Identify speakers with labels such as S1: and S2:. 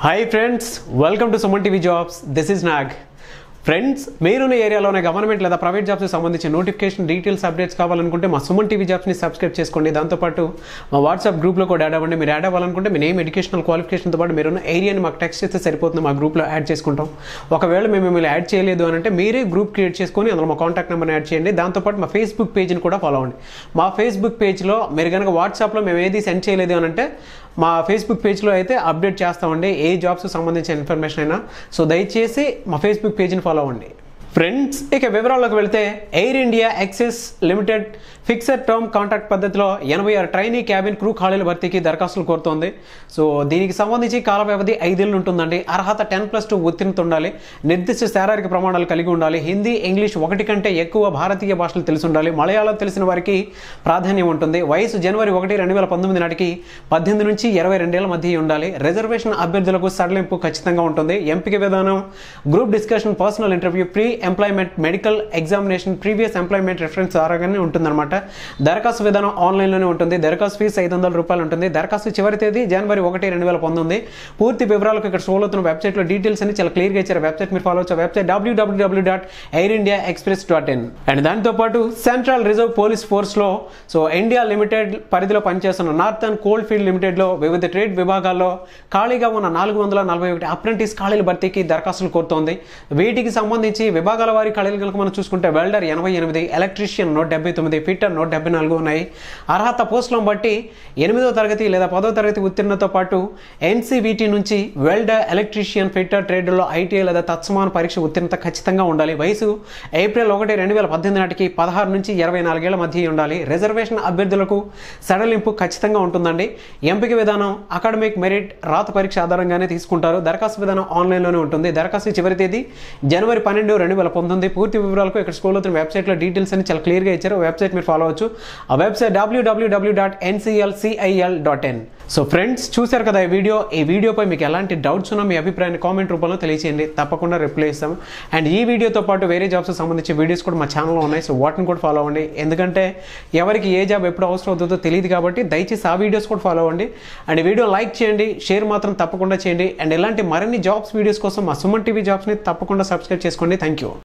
S1: hi friends welcome to Suman TV jobs this is Nag friends మీరున్న ఏరియాలోనే government లేదా private జాబ్స్కి సంబంధించిన నోటిఫికేషన్ డీటెయిల్స్ అప్డేట్స్ కావాలనుకుంటే మా సుమన్ టీవీ జాబ్స్ని సబ్స్క్రైబ్ చేసుకోండి దాంతోపాటు మా వాట్సాప్ గ్రూప్లో కూడా యాడ్ అవ్వండి మీరు యాడ్ అవ్వాలనుకుంటే మీ నేమ్ ఎడ్యుకేషనల్ క్వాలిఫికేషన్తో పాటు మీరున్న ఏరియాని మాకు టెక్స్ట్ చేస్తే సరిపోతుంది మా గ్రూప్లో యాడ్ చేసుకుంటాం ఒకవేళ మేము మిమ్మల్ని యాడ్ చేయలేదు అని అంటే మీరే గ్రూప్ క్రియేట్ చేసుకొని అందులో మా కాంటాక్ట్ నెంబర్ని యాడ్ చేయండి దాంతోపాటు మా ఫేస్బుక్ పేజ్ని కూడా ఫాలో అవ్వండి మా ఫేస్బుక్ పేజ్లో మీరు కనుక వాట్సాప్లో మేము ఏది సెండ్ చేయలేదు అని అంటే మా ఫేస్బుక్ పేజ్లో అయితే అప్డేట్ చేస్తామండి ఏ జాబ్స్కి సంబంధించిన ఇన్ఫర్మేషన్ అయినా సో దయచేసి మా ఫేస్బుక్ పేజ్ని ఫాలో అవ్వండి ఫ్రెండ్స్ ఇక వివరాల్లోకి వెళ్తే ఎయిర్ ఇండియా ఎక్సెస్ లిమిటెడ్ ఫిక్సెడ్ టర్మ్ కాంట్రాక్ట్ పద్ధతిలో ఎనభై ఆరు ట్రైనీ క్యాబిన్ క్రూ ఖాళీల భర్తీకి దరఖాస్తులు కోరుతోంది సో దీనికి సంబంధించి కాల వ్యవధి ఐదేళ్ళు ఉంటుందండి అర్హత టెన్ ప్లస్ టూ ఉత్తీర్ణత ఉండాలి నిర్దిష్ట శారీరక ప్రమాణాలు కలిగి ఉండాలి హిందీ ఇంగ్లీష్ ఒకటి కంటే ఎక్కువ భారతీయ భాషలు తెలిసి ఉండాలి మలయాళం తెలిసిన వారికి ప్రాధాన్యం ఉంటుంది వయసు జనవరి ఒకటి రెండు వేల పంతొమ్మిది నాటికి పద్దెనిమిది నుంచి ఇరవై రెండేళ్ల మధ్య ఉండాలి రిజర్వేషన్ అభ్యర్థులకు సడలింపు ఖచ్చితంగా ఉంటుంది ఎంపిక విధానం group discussion personal interview pre employment medical examination previous employment reference ద్వారాగానే ఉంటుందన్నమాట దరఖాస్తు విధానం ఆన్లైన్లోనే ఉంటుంది దరఖాస్తు ఫీజు ఐదు వందల రూపాయలు ఉంటుంది దరఖాస్తు చివరి తేదీ జనవరి ఒకటి రెండు వేల పంతొమ్మిది పూర్తి వివరాలకు ఇక్కడ షోలో అవుతున్న వెబ్సైట్లో డీటెయిల్స్ అని చాలా క్లియర్గా ఇచ్చారు వెబ్సైట్ మీరు ఫాలో వచ్చే website WWW dot Air India express dot in and దాంతో పాటు సెంట్రల్ రిజర్వ్ పోలీస్ ఫోర్స్లో సో ఇండియా లిమిటెడ్ పరిధిలో పనిచేస్తున్న నార్థన్ కోల్డ్ ఫీల్డ్ లిమిటెడ్లో వివిధ ట్రేడ్ విభాగాల్లో ఖాళీగా ఉన్న నాలుగు వందల నలభై ఒకటి అప్రెంటిస్ ఖాళీల భర్తీకి దరఖాస్తులు కోరుతోంది వీటికి సంబంధించి విభాగాల వారి ఖాళీలు కనుక మనం చూసుకుంటే వెల్డర్ ఎనభై ఎనిమిది ఎలక్ట్రీషియన్ నూట డెబ్బై తొమ్మిది ఫిట్టర్ నూట డెబ్బై నాలుగు ఉన్నాయి అర్హత పోస్టులను బట్టి ఎనిమిదో తరగతి లేదా పదో తరగతి ఉత్తీర్ణతో పాటు ఎన్సీవీటీ నుంచి వెల్డర్ ఎలక్ట్రీషియన్ ఫిట్టర్ ట్రేడ్లో ఐటీఐ లేదా తత్సమాన పరీక్ష ఉత్తీర్ణత ఖచ్చితంగా ఉండాలి వయసు ఏప్రిల్ ఒకటి రెండు వేల పద్దెనిమిది నాటికి పదహారు నుంచి ఇరవై నాలుగేళ్ల మధ్య ఉండాలి రిజర్వేషన్ అభ్యర్థులకు సడలింపు ఖచ్చితంగా ఉంటుందండి ఎంపిక విధానం అకాడమిక్ మెరిట్ రాత పరీక్ష ఆధారంగానే తీసుకుంటారు దరఖాస్తు విధానం ఆన్లైన్లోనే ఉంటుంది దరఖాస్తు చివరి తేదీ జనవరి పన్నెండు రెండు వేల పంతొమ్మిది పూర్తి వివరాలకు ఇక్కడ స్కూల్ అవుతున్న వెబ్సైట్లో డీటెయిల్స్ అని చాలా క్లియర్గా ఇచ్చారు వెబ్సైట్ మీరు ఫాలో అవచ్చు ఆ website WWW dot NCLCIL dot in so friends చూశారు కదా ఈ వీడియో ఈ వీడియోపై మీకు ఎలాంటి డౌట్స్ ఉన్నా మీ అభిప్రాయాన్ని కామెంట్ రూపంలో తెలియచేయండి తప్పకుండా రిప్లై ఇస్తాం అండ్ ఈ వీడియోతో పాటు వేరే జాబ్స్ సంబంధించి వీడియోస్ కూడా మా ఛానల్లో ఉన్నాయి సో వాటిని కూడా ఫాలో అవ్వండి ఎందుకంటే ఎవరికి ఏ జాబ్ ఎప్పుడు అవసరం అవుతుందో తెలియదు కాబట్టి దయచేసి ఆ వీడియోస్ కూడా ఫాలో అవ్వండి అండ్ ఈ వీడియో లైక్ చేయండి షేర్ మాత్రం తప్పకుండా చేయండి అండ్ ఇలాంటి మరిన్ని జాబ్స్ వీడియోస్ కోసం మా సుమన్ టీవీ జాబ్స్ని తప్పకుండా సబ్స్క్రైబ్ చేసుకోండి థ్యాంక్ యూ